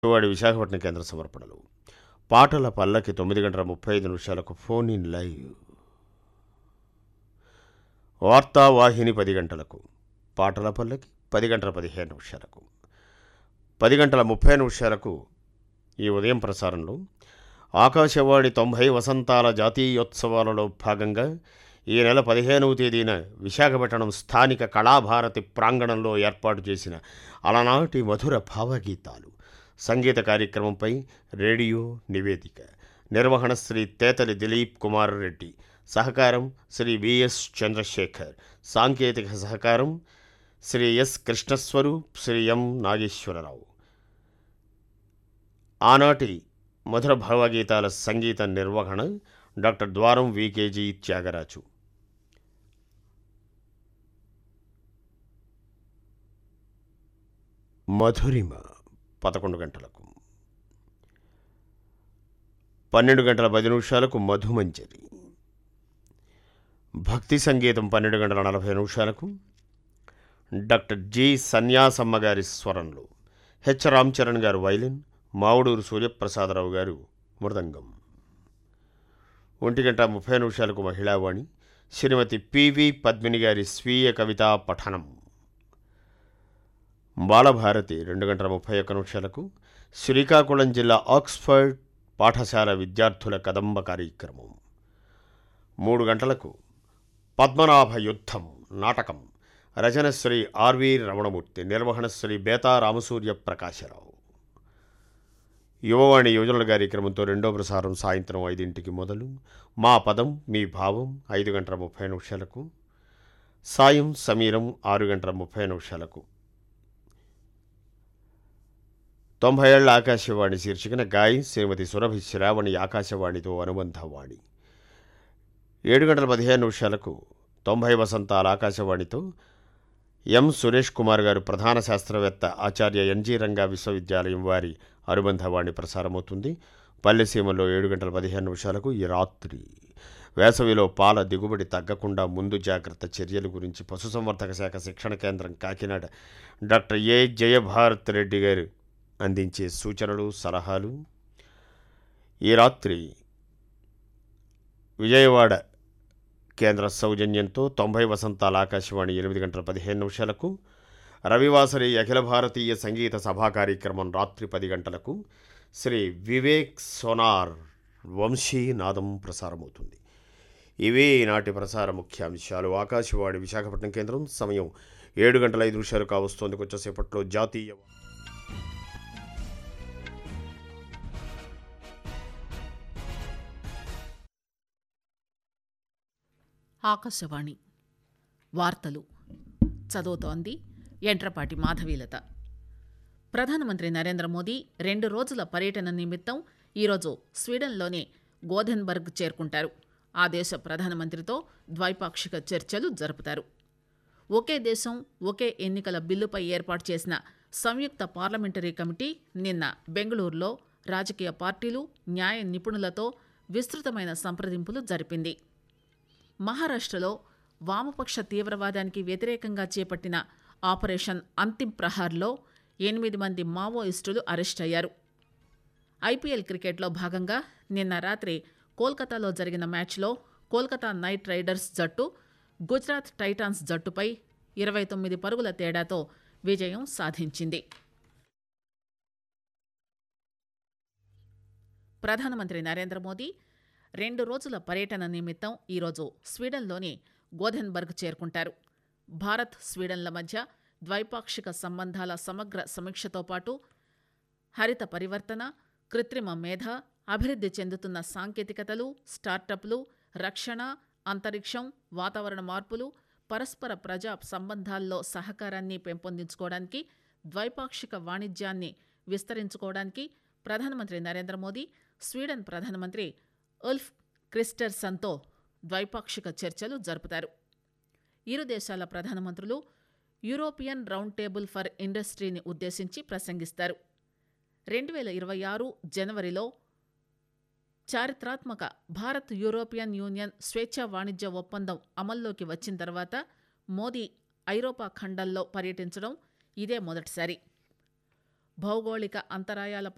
వాడి విశాఖపట్నం కేంద్ర సమర్పణలు పాటల పల్లకి తొమ్మిది గంటల ముప్పై ఐదు నిమిషాలకు ఫోన్ ఇన్ లైవ్ వార్తావాహిని పది గంటలకు పాటల పల్లకి పది గంటల పదిహేను నిమిషాలకు పది గంటల ముప్పై నిమిషాలకు ఈ ఉదయం ప్రసారంలో ఆకాశవాణి తొంభై వసంతాల జాతీయోత్సవాలలో భాగంగా ఈ నెల పదిహేనవ తేదీన విశాఖపట్నం స్థానిక కళాభారతి ప్రాంగణంలో ఏర్పాటు చేసిన అలనాటి మధుర భావగీతాలు సంగీత కార్యక్రమంపై రేడియో నివేదిక నిర్వహణ శ్రీ తేతలి దిలీప్ కుమార్ రెడ్డి సహకారం శ్రీ విఎస్ చంద్రశేఖర్ సాంకేతిక సహకారం శ్రీ ఎస్ కృష్ణస్వరూప్ శ్రీ ఎం నాగేశ్వరరావు ఆనాటి మధుర భావగీతాల సంగీత నిర్వహణ డాక్టర్ ద్వారం వికేజీ త్యాగరాజు మధురిమ పదకొండు గంటలకు పన్నెండు గంటల పది నిమిషాలకు మధుమంజరి భక్తి సంగీతం పన్నెండు గంటల నలభై నిమిషాలకు డాక్టర్ జి సన్యాసమ్మ గారి స్వరంలో హెచ్ రామ్ చరణ్ గారు వైలిన్ మావుడూరు సూర్యప్రసాదరావు గారు మృదంగం ఒంటి గంట ముప్పై నిమిషాలకు మహిళావాణి శ్రీమతి పివి పద్మిని గారి స్వీయ కవితా పఠనం బాలభారతి రెండు గంటల ముప్పై ఒక్క నిమిషాలకు శ్రీకాకుళం జిల్లా ఆక్స్ఫర్డ్ పాఠశాల విద్యార్థుల కదంబ కార్యక్రమం మూడు గంటలకు పద్మనాభ యుద్ధం నాటకం రచన శ్రీ ఆర్వి రమణమూర్తి నిర్వహణ శ్రీ బేతా రామసూర్య ప్రకాశరావు యువవాణి యోజనల కార్యక్రమంతో రెండో ప్రసారం సాయంత్రం ఐదింటికి మొదలు మా పదం మీ భావం ఐదు గంటల ముప్పై నిమిషాలకు సాయం సమీరం ఆరు గంటల ముప్పై నిమిషాలకు తొంభై ఏళ్ల ఆకాశవాణి శీర్షికన గాయ శ్రీమతి సురభి శ్రావణి ఆకాశవాణితో అనుబంధవాణి ఏడు గంటల పదిహేను నిమిషాలకు తొంభై వసంతాల ఆకాశవాణితో ఎం సురేష్ కుమార్ గారు ప్రధాన శాస్త్రవేత్త ఆచార్య ఎన్జీ రంగా విశ్వవిద్యాలయం వారి అనుబంధవాణి ప్రసారమవుతుంది పల్లెసీమలో ఏడు గంటల పదిహేను నిమిషాలకు ఈ రాత్రి వేసవిలో పాల దిగుబడి తగ్గకుండా ముందు జాగ్రత్త చర్యల గురించి పశుసంవర్ధక శాఖ శిక్షణ కేంద్రం కాకినాడ డాక్టర్ ఏ జయభారత్ రెడ్డి గారు అందించే సూచనలు సలహాలు ఈ రాత్రి విజయవాడ కేంద్ర సౌజన్యంతో తొంభై వసంతాల ఆకాశవాణి ఎనిమిది గంటల పదిహేను నిమిషాలకు రవివాసరి అఖిల భారతీయ సంగీత సభా కార్యక్రమం రాత్రి పది గంటలకు శ్రీ వివేక్ సోనార్ వంశీ నాదం ప్రసారమవుతుంది ఇవే ఈనాటి ప్రసార ముఖ్యాంశాలు ఆకాశవాణి విశాఖపట్నం కేంద్రం సమయం ఏడు గంటల ఐదు నిమిషాలు కావస్తోంది కొంచెంసేపట్లో జాతీయ ఆకాశవాణి వార్తలు చదువుతోంది ఎంట్రపాటి మాధవీలత ప్రధానమంత్రి నరేంద్ర మోదీ రెండు రోజుల పర్యటన నిమిత్తం ఈరోజు స్వీడన్లోని గోధెన్బర్గ్ చేరుకుంటారు ఆ దేశ ప్రధానమంత్రితో ద్వైపాక్షిక చర్చలు జరుపుతారు ఒకే దేశం ఒకే ఎన్నికల బిల్లుపై ఏర్పాటు చేసిన సంయుక్త పార్లమెంటరీ కమిటీ నిన్న బెంగళూరులో రాజకీయ పార్టీలు న్యాయ నిపుణులతో విస్తృతమైన సంప్రదింపులు జరిపింది మహారాష్ట్రలో వామపక్ష తీవ్రవాదానికి వ్యతిరేకంగా చేపట్టిన ఆపరేషన్ అంతిమ్ ప్రహార్లో ఎనిమిది మంది మావోయిస్టులు అరెస్ట్ అయ్యారు ఐపీఎల్ క్రికెట్లో భాగంగా నిన్న రాత్రి కోల్కతాలో జరిగిన మ్యాచ్లో కోల్కతా నైట్ రైడర్స్ జట్టు గుజరాత్ టైటాన్స్ జట్టుపై ఇరవై తొమ్మిది పరుగుల తేడాతో విజయం సాధించింది ప్రధానమంత్రి నరేంద్ర మోదీ రెండు రోజుల పర్యటన నిమిత్తం ఈరోజు స్వీడన్లోని గోధెన్బర్గ్ చేరుకుంటారు భారత్ స్వీడన్ల మధ్య ద్వైపాక్షిక సంబంధాల సమగ్ర సమీక్షతో పాటు హరిత పరివర్తన కృత్రిమ మేధ అభివృద్ధి చెందుతున్న సాంకేతికతలు స్టార్టప్లు రక్షణ అంతరిక్షం వాతావరణ మార్పులు పరస్పర ప్రజా సంబంధాల్లో సహకారాన్ని పెంపొందించుకోవడానికి ద్వైపాక్షిక వాణిజ్యాన్ని విస్తరించుకోవడానికి ప్రధానమంత్రి నరేంద్ర మోదీ స్వీడన్ ప్రధానమంత్రి ఉల్ఫ్ క్రిస్టర్సన్తో ద్వైపాక్షిక చర్చలు జరుపుతారు ఇరు దేశాల ప్రధానమంత్రులు యూరోపియన్ రౌండ్ టేబుల్ ఫర్ ఇండస్ట్రీని ఉద్దేశించి ప్రసంగిస్తారు రెండు వేల ఇరవై ఆరు జనవరిలో చారిత్రాత్మక భారత్ యూరోపియన్ యూనియన్ స్వేచ్ఛా వాణిజ్య ఒప్పందం అమల్లోకి వచ్చిన తర్వాత మోదీ ఐరోపా ఖండంలో పర్యటించడం ఇదే మొదటిసారి భౌగోళిక అంతరాయాల